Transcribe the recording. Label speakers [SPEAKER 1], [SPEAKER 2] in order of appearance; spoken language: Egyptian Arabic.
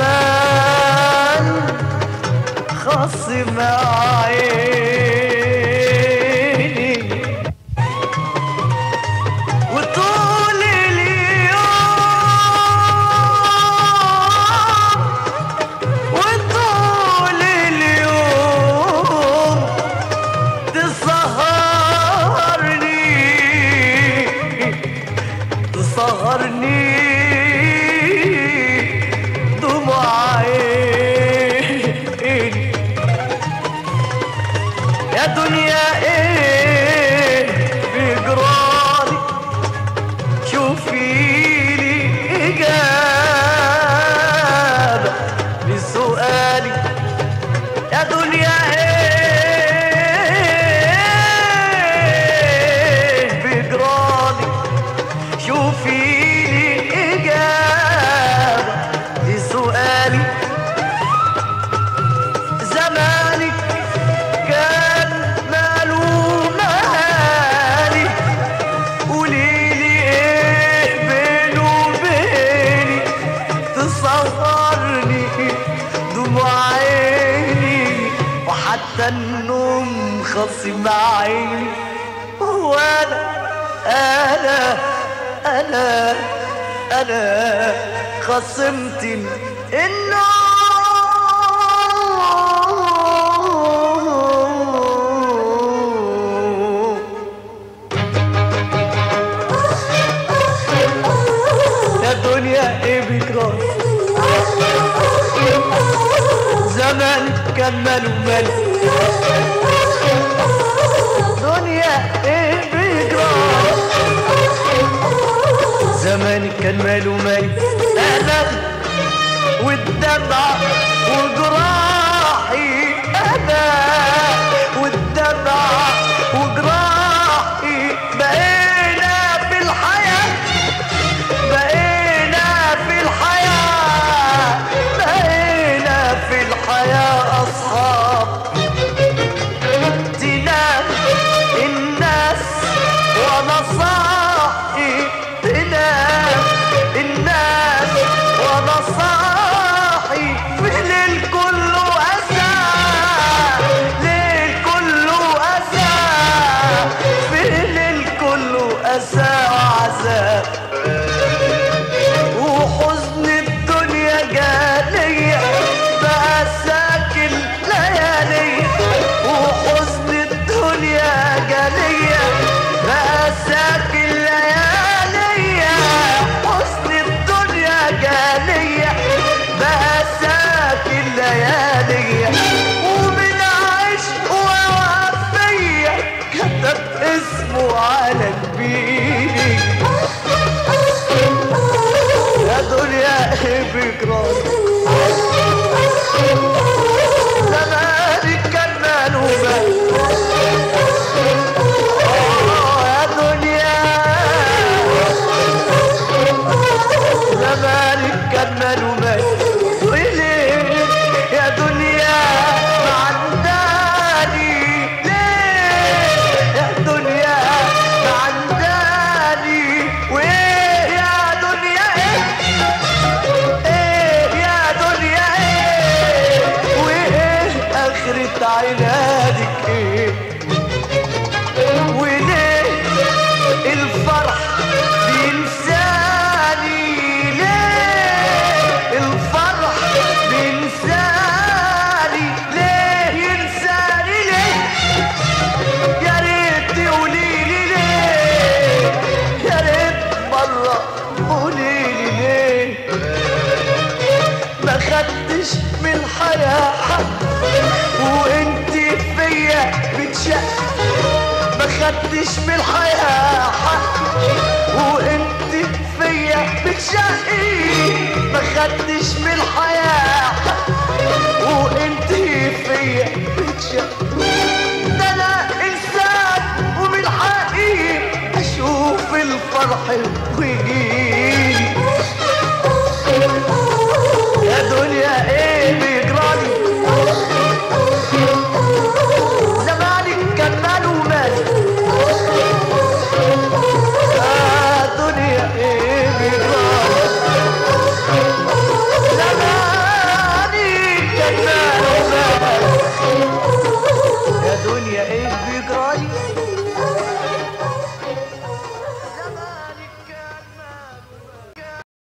[SPEAKER 1] زمان خصم عيني وطول اليوم وطول اليوم تسهرني تسهرني دموع عيني يا دنيا ايه بجرالي شوفي لي اجابه لسؤالي يا دنيا ايه بجرالي شوفي لي اجابه لسؤالي زمانك كان ماله مالي قوليلي ايه بينه وبيني تصغرني دموع عيني وحتى النوم خصم عيني وانا انا انا انا خصمت النوم يا دنيا ايه بكرة زمان كان ماله ماله دنيا ايه بكرة زمان كان ماله ماله انا والدمع وجراحي انا والدمع وجراحي بقينا في الحياه بقينا في الحياة بقينا في الحياة أصحاب تنام الناس وأنا صاحي تنام الناس وأنا صاحي في الليل كله أسى ليل كله أسى في الليل كله أسى وعذاب وحزن الدنيا جالية بقى ساكن ليالي وحزن الدنيا جالية بقى ساكن ليالي حزن الدنيا جالية بقى ساكن ليالي ومن عشق ووفية كتب اسمه على جبيني يا دنيا ايه بكراني زمانك كان ماله مال آه يا دنيا زمانك كان ماله مال وليه يا دنيا ما عنداني ليه يا دنيا ما عنداني وايه يا دنيا ايه ايه يا دنيا ايه وايه اخرة عنادك ايه وليه الفرح بينساني ليه الفرح بينساني ليه ينساني ليه يا ريت تقوليلي ليه يا ريت مرة قوليلي ليه ما خدتش من الحياة حق وانت فيا بتشق ما خدتش من الحياة حق وانت فيا بتشقي ما خدتش من الحياة حق وانت فيا بتشقي ده انا انسان ومن حقي اشوف الفرح ويجيلي يا دنيا ايه بيجرالي زمانك كان ماله مالي يا دنيا ايه بيجرالي زمانك الناس